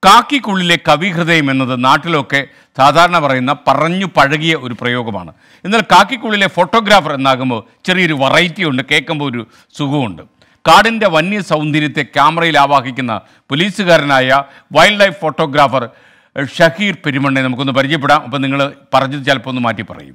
കാക്കിക്കുള്ളിലെ കവിഹൃദയം എന്നത് നാട്ടിലൊക്കെ സാധാരണ പറയുന്ന പറഞ്ഞു പഴകിയ ഒരു പ്രയോഗമാണ് എന്നാൽ കാക്കിക്കുള്ളിലെ ഫോട്ടോഗ്രാഫർ എന്നാകുമ്പോൾ ചെറിയൊരു വെറൈറ്റി ഉണ്ട് കേൾക്കുമ്പോൾ ഒരു സുഖമുണ്ട് കാടിൻ്റെ വന്യ സൗന്ദര്യത്തെ ക്യാമറയിൽ ആവാഹിക്കുന്ന പോലീസുകാരനായ വൈൽഡ് ലൈഫ് ഫോട്ടോഗ്രാഫർ ഷഹീർ പെരുമണ്ണെ നമുക്കൊന്ന് പരിചയപ്പെടാം അപ്പം നിങ്ങൾ പറഞ്ഞത് ചിലപ്പോൾ ഒന്ന് മാറ്റി പറയും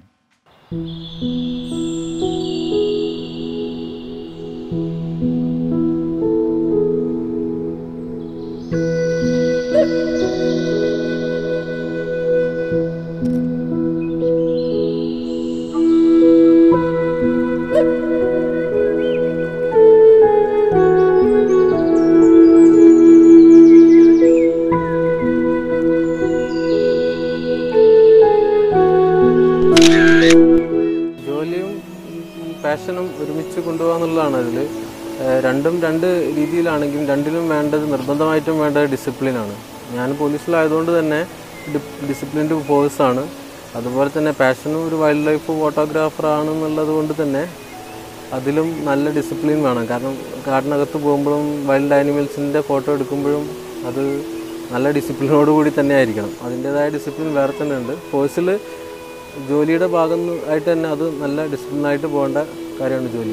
ജോലിയും ഈ പാഷനും ഒരുമിച്ച് കൊണ്ടുപോകാന്നുള്ളതാണ് അതിൽ രണ്ടും രണ്ട് രീതിയിലാണെങ്കിലും രണ്ടിലും വേണ്ടത് നിർബന്ധമായിട്ടും വേണ്ടത് ഡിസിപ്ലിനാണ് ഞാൻ പോലീസിലായതുകൊണ്ട് തന്നെ ഡിസിപ്ലിൻഡ് ഫോഴ്സാണ് അതുപോലെ തന്നെ പാഷനും ഒരു വൈൽഡ് ലൈഫ് ഫോട്ടോഗ്രാഫർ ആണെന്നുള്ളത് കൊണ്ട് തന്നെ അതിലും നല്ല ഡിസിപ്ലിൻ വേണം കാരണം കാടിനകത്ത് പോകുമ്പോഴും വൈൽഡ് ആനിമൽസിൻ്റെ ഫോട്ടോ എടുക്കുമ്പോഴും അത് നല്ല ഡിസിപ്ലിനോട് കൂടി തന്നെ ആയിരിക്കണം അതിൻ്റേതായ ഡിസിപ്ലിൻ വേറെ തന്നെ ഉണ്ട് ഫോഴ്സിൽ ജോലിയുടെ ഭാഗം ആയിട്ട് തന്നെ അത് നല്ല ഡിസിപ്ലിനായിട്ട് പോകേണ്ട കാര്യമാണ് ജോലി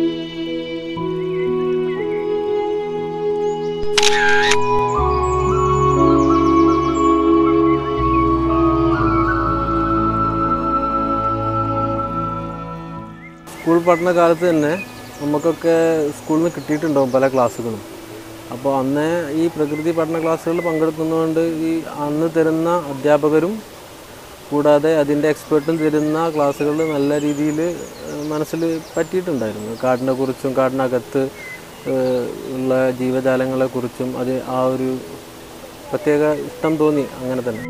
സ്കൂൾ പഠനകാലത്ത് തന്നെ നമുക്കൊക്കെ സ്കൂളിൽ നിന്ന് കിട്ടിയിട്ടുണ്ടാവും പല ക്ലാസ്സുകളും അപ്പോൾ അന്ന് ഈ പ്രകൃതി പഠന ക്ലാസ്സുകളിൽ പങ്കെടുക്കുന്നതുകൊണ്ട് ഈ അന്ന് തരുന്ന അധ്യാപകരും കൂടാതെ അതിൻ്റെ എക്സ്പേർട്ടും തരുന്ന ക്ലാസ്സുകൾ നല്ല രീതിയിൽ മനസ്സിൽ പറ്റിയിട്ടുണ്ടായിരുന്നു കാടിനെ കുറിച്ചും കാടിനകത്ത് ഏഹ്, ഉള്ള ജീവജാലങ്ങളെക്കുറിച്ചും അത് ആ ഒരു പ്രത്യേക ഇഷ്ടം തോന്നി അങ്ങനെ തന്നെ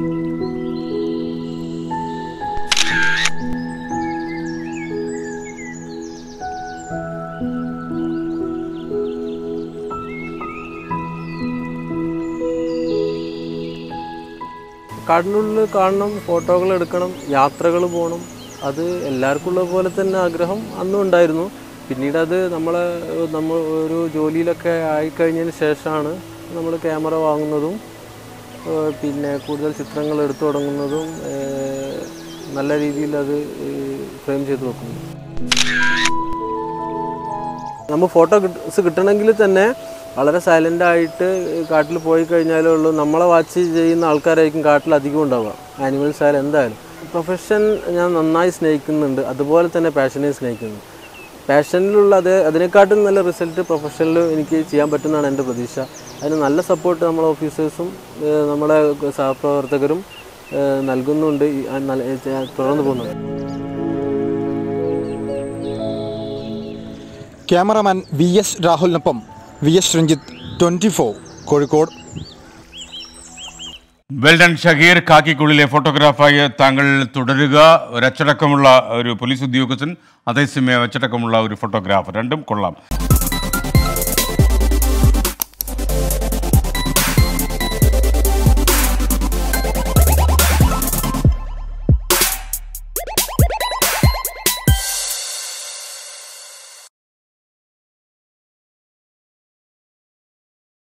കാടിനുള്ളിൽ കാണണം ഫോട്ടോകൾ എടുക്കണം യാത്രകൾ പോകണം അത് എല്ലാവർക്കും ഉള്ള പോലെ തന്നെ ആഗ്രഹം അന്നും ഉണ്ടായിരുന്നു പിന്നീട് അത് നമ്മളെ ഏഹ്, നമ്മൾ ഒരു ജോലിയിലൊക്കെ ആയിക്കഴിഞ്ഞതിന് ശേഷമാണ് നമ്മൾ ക്യാമറ വാങ്ങുന്നതും ഏഹ്, പിന്നെ കൂടുതൽ ചിത്രങ്ങൾ എടുത്തു തുടങ്ങുന്നതും ഏഹ്, നല്ല രീതിയിൽ അത് ഫ്രെയിം ചെയ്ത് വെക്കുന്നു നമ്മൾ ഫോട്ടോ കിട്ടണമെങ്കിൽ തന്നെ വളരെ സൈലൻ്റ് ആയിട്ട് കാട്ടിൽ പോയി കഴിഞ്ഞാലേ ഉള്ളൂ നമ്മളെ വാച്ച് ചെയ്യുന്ന ആൾക്കാരായിരിക്കും കാട്ടിൽ അധികം ഉണ്ടാവുക ആനിമൽസ് ആയാലും എന്തായാലും പ്രൊഫഷൻ ഞാൻ നന്നായി സ്നേഹിക്കുന്നുണ്ട് അതുപോലെ തന്നെ പാഷനെയും സ്നേഹിക്കുന്നു പാഷനിലുള്ള അത് അതിനെക്കാട്ടും നല്ല റിസൾട്ട് പ്രൊഫഷനിൽ എനിക്ക് ചെയ്യാൻ പറ്റുന്നതാണ് എൻ്റെ പ്രതീക്ഷ അതിന് നല്ല സപ്പോർട്ട് നമ്മളെ ഓഫീസേഴ്സും ഏഹ് നമ്മളെ സഹപ്രവർത്തകരും ഏഹ് നൽകുന്നുണ്ട് ഈ- ആ നല്ല- ഏഹ് തുടർന്ന് പോകുന്നുണ്ട് ക്യാമറാമാൻ വി എസ് രാഹുലിനൊപ്പം V S Ranjith twenty four Kozhikode well done Shaheer കാക്കിക്കുള്ളിലെ ഫോട്ടോഗ്രാഫായി താങ്കൾ തുടരുക ഒരു അച്ചടക്കമുള്ള ഒരു പോലീസ് ഉദ്യോഗസ്ഥൻ അതേസമയം അച്ചടക്കമുള്ള ഒരു ഫോട്ടോഗ്രാഫർ രണ്ടും കൊള്ളാം